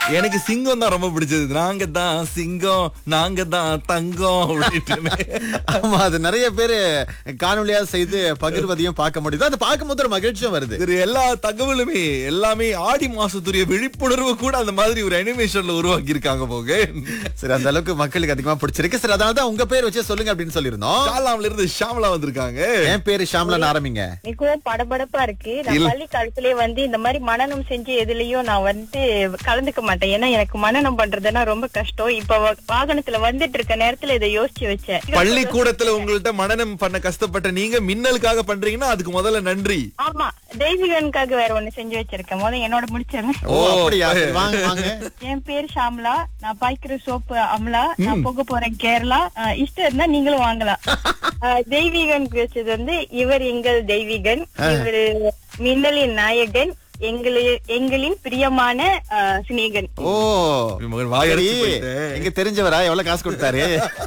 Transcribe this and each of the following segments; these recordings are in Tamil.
எனக்கு சிங்கம் தான் ரொம்ப பிடிச்சது நாங்க தான் சிங்கம் நாங்க தான் தங்கம் அப்படின்ட்டு ஆமா அது நிறைய பேரு காணொலியா செய்து பகிர்வதையும் பார்க்க முடியுது அது பார்க்கும்போது ஒரு மகிழ்ச்சியும் வருது சரி எல்லா தகவலுமே எல்லாமே ஆடி மாசத்துடைய விழிப்புணர்வு கூட அந்த மாதிரி ஒரு அனிமேஷன்ல உருவாக்கி இருக்காங்க போக சரி அந்த அளவுக்கு மக்களுக்கு அதிகமா பிடிச்சிருக்கு சரி அதனால தான் உங்க பேர் வச்சு சொல்லுங்க அப்படின்னு சொல்லியிருந்தோம் ஷாலாம்ல இருந்து ஷாமலா வந்திருக்காங்க என் பேரு ஷாம்லான்னு ஆரம்பிங்க மிகவும் படபடப்பா இருக்கு நான் பள்ளி காலத்திலே வந்து இந்த மாதிரி மனநம் செஞ்சு எதுலயும் நான் வந்து கலந்துக்க மாட்டேன் ஏன்னா எனக்கு மனநம் பண்றதுன்னா ரொம்ப கஷ்டம் இப்ப வ- வாகனத்துல வந்துட்டு இருக்க நேரத்துல இதை யோசிச்சு வச்சேன் பள்ளிக்கூடத்துல உங்கள்ட்ட மனநம் பண்ண கஷ்டப்பட்ட நீங்க மின்னலுக்காக பண்றீங்கன்னா அதுக்கு முதல்ல நன்றி ஆமா தெய்வீகனுக்காக வேற ஒண்ணு செஞ்சு வச்சிருக்கேன் முதல்ல என்னோட முடிச்சிடறேன் ஓ அப்படியா சரி, வாங்க வாங்க என் பேர் ஷாம்லா நான் பாய்க்கிற சோப்பு அம்லா நான் போக போறேன் கேரளா அஹ் இஷ்டம் இருந்தா நீங்களும் வாங்கலாம் அஹ் தெய்வீகன் வச்சது வந்து இவர் எங்கள் தெய்வீகன் இவர் மின்னலின் நாயகன் எங்களி எங்களின் பிரியமான அஹ், சிநேகன் ஓ மகன் வாய் சரி, அடைச்சு போயிட்டேன். எங்க தெரிஞ்சவரா எவ்வளவு காசு கொடுத்தாரு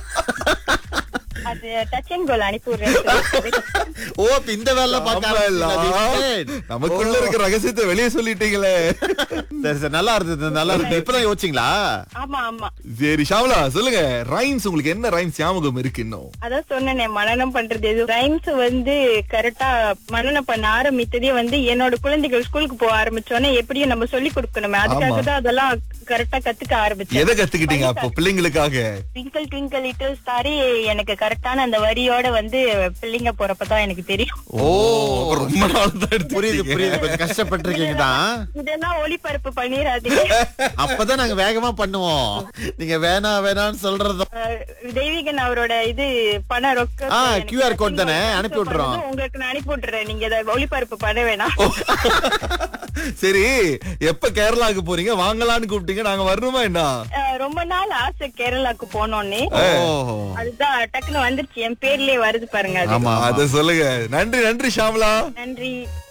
அது டச் அண்ட் கோல் அனுப்பி விடுறேன் ஓ இப்ப இந்த வேலை பார்க்க ஆமால்ல. ஆரம்பிச்சீங்களா? நமக்குள்ள இருக்க ரகசியத்தை வெளியே சொல்லிட்டீங்களே சரி சரி நல்லா இருந்தது நல்லா இருந்தது இப்பதான் யோசிச்சீங்களா ஆமா ஆமா சரி ஷாமலா சொல்லுங்க ரைம்ஸ் உங்களுக்கு என்ன ரைம்ஸ் ஞாபகம் இருக்கு இன்னும் அதான் சொன்னேனே மனனம் பண்றது எது ரைம்ஸ் வந்து கரெக்டா மனனம் பண்ண ஆரம்பித்ததே வந்து என்னோட குழந்தைகள் ஸ்கூலுக்கு போக ஆரம்பிச்சோன்னே எப்படியும் நம்ம சொல்லி கொடுக்கணுமே அதுக்காக தான் அதெல்லாம் கரெக்டா கத்துக்க ஆரம்பிச்சேன் எதை கத்துக்கிட்டீங்க அப்போ பிள்ளைங்களுக்காக ட்விங்கிள் ட்விங்கிள் லிட்டில் ஸ்டாரி எனக்கு கரெக்டான அந்த வரியோட வந்து பிள்ளைங்க போறப்பதான் எனக்கு தெரியும் ஓ அப்ப ரொம்ப நாள் தான் எடுத்து புரியுது புரியுது கொஞ்சம் கஷ்டப்பட்டிருக்கீங்க தான் இதெல்லாம் ஒளிபரப்பு பண்ணிடாதீங்க அப்பதான் நாங்க வேகமா பண்ணுவோம் நீங்க வேணா வேணாம்னு சொல்றதும் அஹ் தெய்வீகன் அவரோட இது பண ரொக்க ஆ, எனக்கு QR code நீங்க தானே? அனுப்பி விட்டுறோம். பண்ணது உங்களுக்கு நான் அனுப்பி விட்டுறேன் நீங்க இதை ஒளிபரப்பு பண்ண வேணாம் சரி எப்ப கேரளாக்கு போறீங்க வாங்கலாம்னு கூப்பிட்டீங்க நாங்க வரணுமா என்ன அஹ் ரொம்ப நாள் ஆசை கேரளாக்கு போனோன்னு ஓ அதுதான் டக்குன்னு வந்துருச்சு என் பேர்லயே வருது பாருங்க அது ஆமா ஆமா. அத சொல்லுங்க நன்றி நன்றி ஷாமலா நன்றி